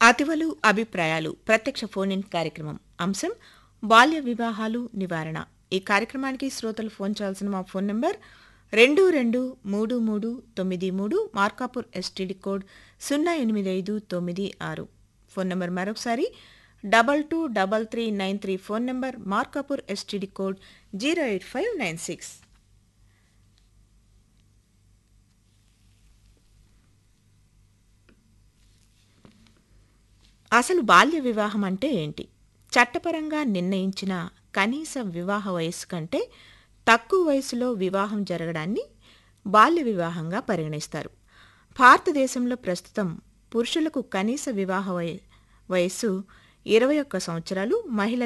అతివలు అభిప్రాయాలు ప్రత్యక్ష phone in కార్యక్రమం అంశం బాల్య వివాహాలు నివారణ ఈ కార్యక్రమానికి శ్రోతలు ఫోన్ చేయాల్సిన మా ఫోన్ నంబర్ రెండు రెండు మూడు మూడు తొమ్మిది మూడు మార్కాపూర్ ఎస్టీడీ కోడ్ సున్నా ఎనిమిది ఐదు తొమ్మిది ఆరు ఫోన్ నంబర్ మరొకసారి double two double three nine three phone number Markapur STD code zero eight five nine six అసలు బాల్య వివాహం అంటే ఏంటి చట్టపరంగా నిర్ణయించిన కనీస వివాహ వయస్సు కంటే తక్కువ వయసులో వివాహం జరగడాన్ని బాల్య వివాహంగా పరిగణిస్తారు భారతదేశంలో ప్రస్తుతం పురుషులకు కనీస వివాహ వయ- వయస్సు ఇరవై ఒక్క సంవత్సరాలు మహిళలకు